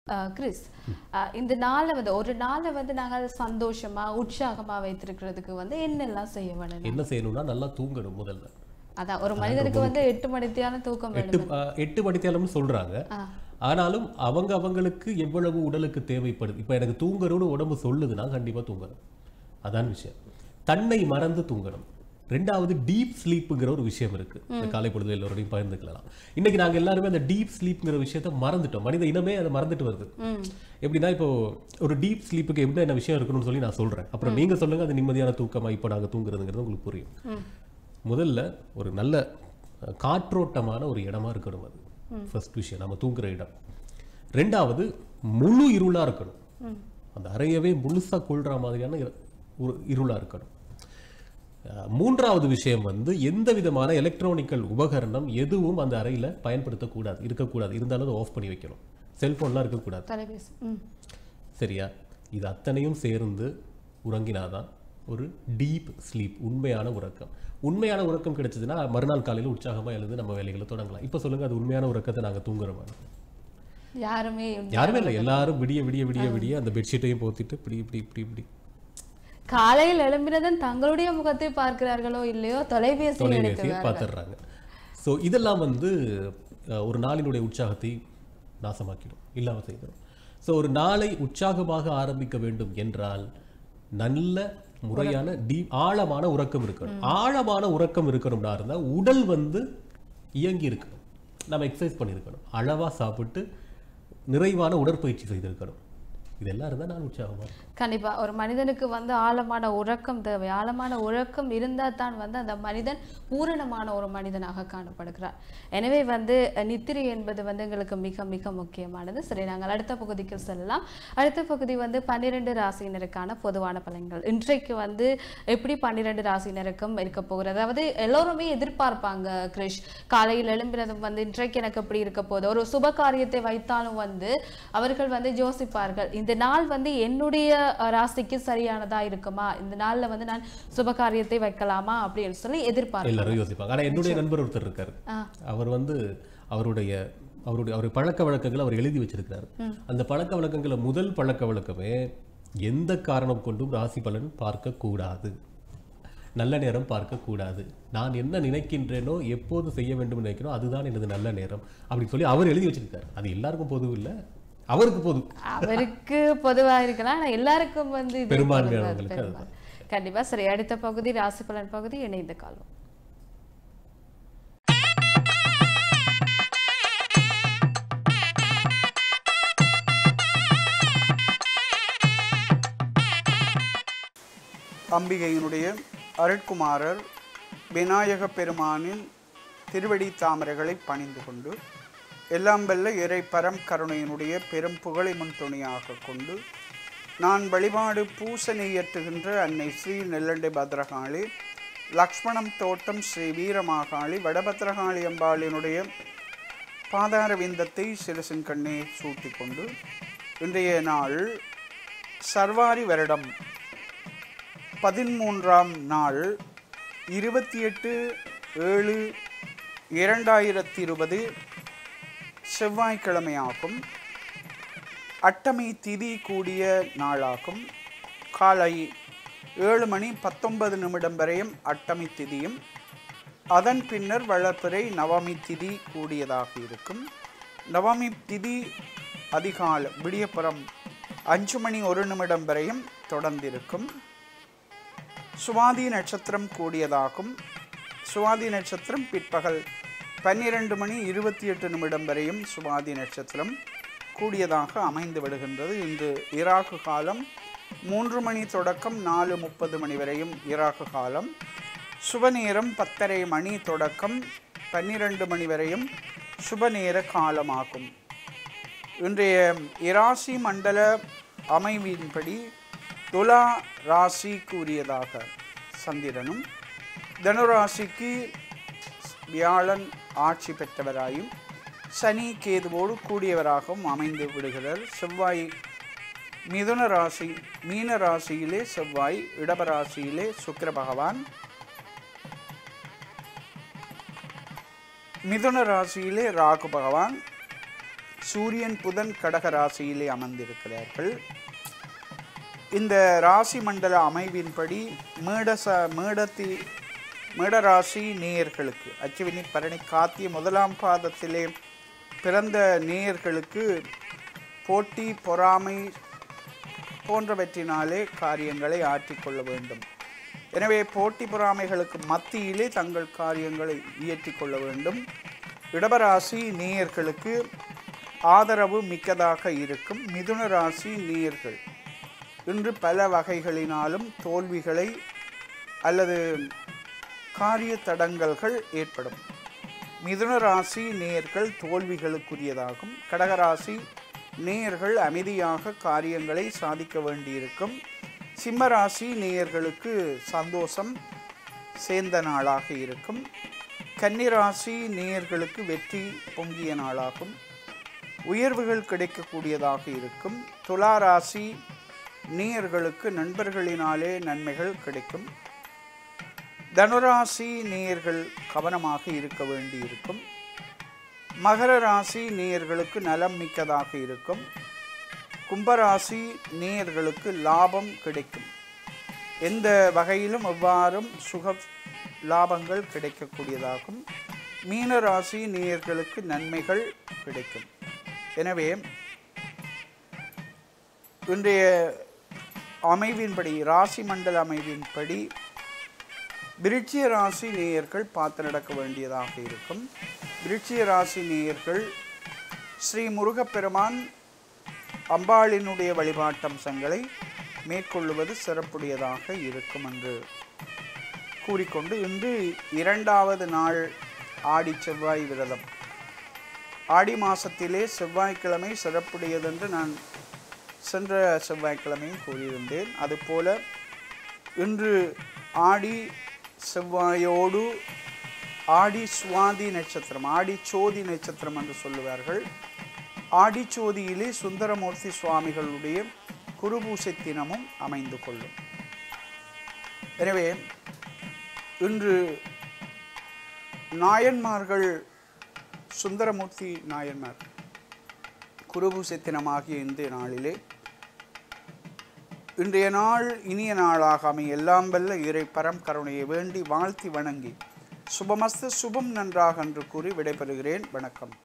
அஹ், Chris அஹ், இந்த நாளை வந்து ஒரு நாளை வந்து நாங்கள் சந்தோஷமா உற்சாகமா வைத்திருக்கிறதுக்கு வந்து என்னெல்லாம் செய்ய வேணும் என்ன செய்யணும்னா நல்லா தூங்கணும் முதல்ல அதான் ஒரு மனிதனுக்கு வந்து எட்டு மணித்தியான தூக்கம் எட்டு வேணும் ஆஹ், எட்டு மணித்தேலம்னு சொல்றாங்க ஆ. ஆனாலும் அவங்க அவங்களுக்கு எவ்வளவு உடலுக்கு தேவைப்படுது இப்போ எனக்கு தூங்குறோன்னு உடம்பு சொல்லுதுன்னா கண்டிப்பா தூங்கணும் அதான் விஷயம் தன்னை மறந்து தூங்கணும் ரெண்டாவது டீப் ஸ்லீப்புங்கிற ஒரு விஷயம் இருக்கு இந்த காலை பொழுது எல்லோரோடையும் பகிர்ந்துக்கலாம் இன்னைக்கு நாங்க எல்லாருமே அந்த டீப் ஸ்லீப்ங்கிற விஷயத்த மறந்துட்டோம் மனித இனமே அதை மறந்துட்டு வருது எப்படின்னா இப்போ ஒரு டீப் ஸ்லீப்புக்கு எப்படி என்ன விஷயம் இருக்கணும்னு சொல்லி நான் சொல்றேன் அப்புறம் நீங்க சொல்லுங்க அது நிம்மதியான தூக்கமா இப்போ நாங்க தூங்குறதுங்கிறது உங்களுக்கு புரியும் முதல்ல ஒரு நல்ல அஹ், காற்றோட்டமான ஒரு இடமா இருக்கணும் அது ஃபர்ஸ்ட் விஷயம் நம்ம தூங்குற இடம் ரெண்டாவது முழு இருளா இருக்கணும் அந்த அறையவே முழுசா கொள்ற மாதிரியான இரு- ஒரு இருளா இருக்கணும் அஹ், மூன்றாவது விஷயம் வந்து எந்த விதமான எலக்ட்ரானிக்கல் உபகரணம் எதுவும் அந்த அறையில பயன்படுத்தக்கூடாது இருக்கக்கூடாது இருந்தாலும் அதை ஆஃப் பண்ணி வைக்கணும் செல்போன்லாம் இருக்கக்கூடாது தொலைபேசி ம் சரியா இது அத்தனையும் சேர்ந்து உறங்கினாதான் ஒரு டீப் ஸ்லீப் உண்மையான உறக்கம் உண்மையான உறக்கம் கிடைச்சதுன்னா மறுநாள் காலையில் உற்சாகமா எழுந்து நம்ம வேலைகளை தொடங்கலாம் இப்போ சொல்லுங்க அது உண்மையான உறக்கத்தை நாங்க தூங்குறோமா யாருமே யாருமே இல்லை எல்லாரும் விடிய விடிய விடிய விடிய அந்த பெட்ஷீட்டையும் போத்திட்டு இப்படி இப்படி இப்படி இப்படி காலையில் எழும்பினதும் தங்களுடைய முகத்தை பார்க்கிறார்களோ இல்லையோ தொலைபேசி தொலைபேசியை எடுக்கிறார்கள் பார்த்துடுறாங்க ஸோ இதெல்லாம் வந்து அஹ், ஒரு நாளினுடைய உற்சாகத்தை நாசமாக்கிடும் இல்லாம செய்திடும் ஸோ ஒரு நாளை உற்சாகமாக ஆரம்பிக்க வேண்டும் என்றால் நல்ல முறையான டீ ஆழமான உறக்கம் இருக்கணும் ஆழமான உறக்கம் இருக்கணும்னா இருந்தால் உடல் வந்து இயங்கி இருக்கணும் நம்ம எக்ஸசைஸ் பண்ணியிருக்கணும் அளவா சாப்பிட்டு நிறைவான உடற்பயிற்சி செய்திருக்கணும் இதெல்லாம் இருந்தால் நான் உற்சாகமாக இருக்கும் கண்டிப்பா ஒரு மனிதனுக்கு வந்து ஆழமான உறக்கம் தேவை ஆழமான உறக்கம் இருந்தால் தான் வந்து அந்த மனிதன் பூரணமான ஒரு மனிதனாக காணப்படுகிறார் எனவே வந்து அஹ், நித்திரை என்பது வந்து எங்களுக்கு மிக மிக முக்கியமானது சரி நாங்கள் அடுத்த பகுதிக்கு செல்லலாம் அடுத்த பகுதி வந்து பன்னிரெண்டு ராசியினருக்கான பொதுவான பலன்கள் இன்றைக்கு வந்து எப்படி பன்னிரெண்டு ராசியினருக்கும் இருக்க போகிறது அதாவது எல்லோருமே எதிர்பார்ப்பாங்க கிரிஷ் காலையில் எழும்பினதும் வந்து இன்றைக்கு எனக்கு எப்படி இருக்க போகுது ஒரு சுப காரியத்தை வைத்தாலும் வந்து அவர்கள் வந்து யோசிப்பார்கள் இந்த நாள் வந்து என்னுடைய அஹ், ராசிக்கு சரியானதா இருக்குமா இந்த நாள்ல வந்து நான் சுப காரியத்தை வைக்கலாமா அப்படின்னு சொல்லி எதிர்பார்ப்பாங்க எல்லாரும் யோசிப்பாங்க ஆனா என்னுடைய நண்பர் ஒருத்தர் இருக்காரு ஆ. அவர் வந்து அவருடைய அவருடைய அவர் பழக்க வழக்கங்களை அவர் எழுதி வச்சிருக்கிறார் அந்த பழக்க வழக்கங்களை முதல் பழக்க வழக்கமே எந்த காரணம் கொண்டும் ராசி பலன் பார்க்க கூடாது நல்ல நேரம் பார்க்க கூடாது நான் என்ன நினைக்கின்றேனோ எப்போது செய்ய வேண்டும் நினைக்கிறோம் அதுதான் எனது நல்ல நேரம் அப்படி சொல்லி அவர் எழுதி வச்சிருக்காரு அது எல்லாருக்கும் பொது இல்ல அவருக்கு பொது அவருக்கு பொதுவா இருக்கலாம் ஆனா எல்லாருக்கும் வந்து இது பெரும்பான்மையானவங்களுக்கு பொதுவா- பெரும்பான்மை. கண்டிப்பா சரி அடுத்த பகுதி ராசி பலன் பகுதி இணைந்து காலம் அம்பிகையினுடைய அருட்குமாரர் விநாயக பெருமானின் திருவடி தாமரைகளை பணிந்து கொண்டு எல்லாம் வல்ல இறை பரம் கருணையினுடைய பெரும் புகழை முன்துணையாக கொண்டு நான் வழிபாடு பூசனை இயற்றுகின்ற அன்னை ஸ்ரீ நெல்லண்டை பத்ரகாளி லக்ஷ்மணம் தோட்டம் ஸ்ரீ வீரமாகாளி வடபத்ரகாளி அம்பாளினுடைய பாதார விந்தத்தை சிறுசின் கண்ணே சூட்டி கொண்டு இன்றைய நாள் சர்வாரி வருடம் பதிமூன்றாம் நாள் இருபத்தி எட்டு ஏழு இரண்டாயிரத்தி இருபது செவ்வாய்க்கிழமையாகும் அட்டமை திதி கூடிய நாளாகும் காலை ஏழு மணி பத்தொன்பது நிமிடம் வரையும் அட்டமி திதியும் அதன் பின்னர் வளர்ப்பிறை நவமி திதி கூடியதாக இருக்கும் நவமி திதி அதிகால விடியப்புறம் அஞ்சு மணி ஒரு நிமிடம் வரையும் தொடர்ந்திருக்கும் சுவாதி நட்சத்திரம் கூடியதாகும் சுவாதி நட்சத்திரம் பிற்பகல் பன்னிரண்டு மணி இருபத்தி எட்டு நிமிடம் வரையும் சுவாதி நட்சத்திரம் கூடியதாக அமைந்து விடுகின்றது இன்று இராகு காலம் மூன்று மணி தொடக்கம் நாலு முப்பது மணி வரையும் இராகு காலம் சுப நேரம் பத்தரை மணி தொடக்கம் பன்னிரண்டு மணி வரையும் சுப நேர காலமாகும் இன்றைய இராசி மண்டல அமைவின்படி துலா ராசி கூறியதாக சந்திரனும் தனுராசிக்கு வியாழன் ஆட்சி பெற்றவராயும் சனி கேதுவோடு கூடியவராகவும் அமைந்து விடுகிறார் செவ்வாய் மிதுன ராசி மீன ராசியிலே செவ்வாய் இடப ராசியிலே சுக்கிர பகவான் மிதுன ராசியிலே ராகு பகவான் சூரியன் புதன் கடக ராசியிலே அமர்ந்திருக்கிறார்கள் இந்த ராசி மண்டல அமைவின்படி மேடச மேடத்தி மேடராசி நேயர்களுக்கு அச்சுவினி பரணி காத்திய முதலாம் பாதத்திலே பிறந்த நேயர்களுக்கு போட்டி பொறாமை போன்றவற்றினாலே காரியங்களை ஆற்றிக்கொள்ள வேண்டும் எனவே போட்டி பொறாமைகளுக்கு மத்தியிலே தங்கள் காரியங்களை இயற்றிக் கொள்ள வேண்டும் இடபராசி நேயர்களுக்கு ஆதரவு மிக்கதாக இருக்கும் மிதுன ராசி நேயர்கள் இன்று பல வகைகளினாலும் தோல்விகளை அல்லது காரிய தடங்கல்கள் ஏற்படும் மிதுன ராசி நேயர்கள் தோல்விகளுக்குரியதாகும் கடகராசி நேயர்கள் அமைதியாக காரியங்களை சாதிக்க வேண்டியிருக்கும் சிம்ம ராசி நேயர்களுக்கு சந்தோஷம் சேர்ந்த நாளாக இருக்கும் கன்னிராசி நேயர்களுக்கு வெற்றி பொங்கிய நாளாகும் உயர்வுகள் கிடைக்கக்கூடியதாக இருக்கும் துலா ராசி நேயர்களுக்கு நண்பர்களினாலே நன்மைகள் கிடைக்கும் தனுராசி நேயர்கள் கவனமாக இருக்க வேண்டியிருக்கும் மகர ராசி நேயர்களுக்கு நலம் மிக்கதாக இருக்கும் கும்பராசி நேயர்களுக்கு லாபம் கிடைக்கும் எந்த வகையிலும் எவ்வாறும் சுக லாபங்கள் கிடைக்கக்கூடியதாகும் மீன ராசி நேயர்களுக்கு நன்மைகள் கிடைக்கும் எனவே இன்றைய அமைவின்படி ராசி மண்டல அமைவின்படி விருட்சிய ராசி நேயர்கள் பார்த்து நடக்க வேண்டியதாக இருக்கும் விருட்சிய ராசி நேயர்கள் ஸ்ரீ முருகப்பெருமான் அம்பாளினுடைய வழிபாட்டம்சங்களை மேற்கொள்ளுவது சிறப்புடையதாக இருக்கும் என்று கூறிக்கொண்டு இன்று இரண்டாவது நாள் ஆடி செவ்வாய் விரதம் ஆடி மாசத்திலே செவ்வாய்க்கிழமை சிறப்புடையதென்று நான் சென்ற செவ்வாய்க்கிழமையும் கூறியிருந்தேன் அதுபோல இன்று ஆடி செவ்வாயோடு ஆடி சுவாதி நட்சத்திரம் ஆடி சோதி நட்சத்திரம் என்று சொல்லுவார்கள் ஆடிச்சோதியிலே சுந்தரமூர்த்தி சுவாமிகளுடைய குருபூசை தினமும் அமைந்து கொள்ளும் எனவே இன்று நாயன்மார்கள் சுந்தரமூர்த்தி நாயன்மார் குருபூசை தினமாகிய இந்த நாளிலே இன்றைய நாள் இனிய நாளாக அமைய எல்லாம் வல்ல இறை பரம் கருணையை வேண்டி வாழ்த்தி வணங்கி சுபமஸ்து சுபம் நன்றாக என்று கூறி விடைபெறுகிறேன் வணக்கம்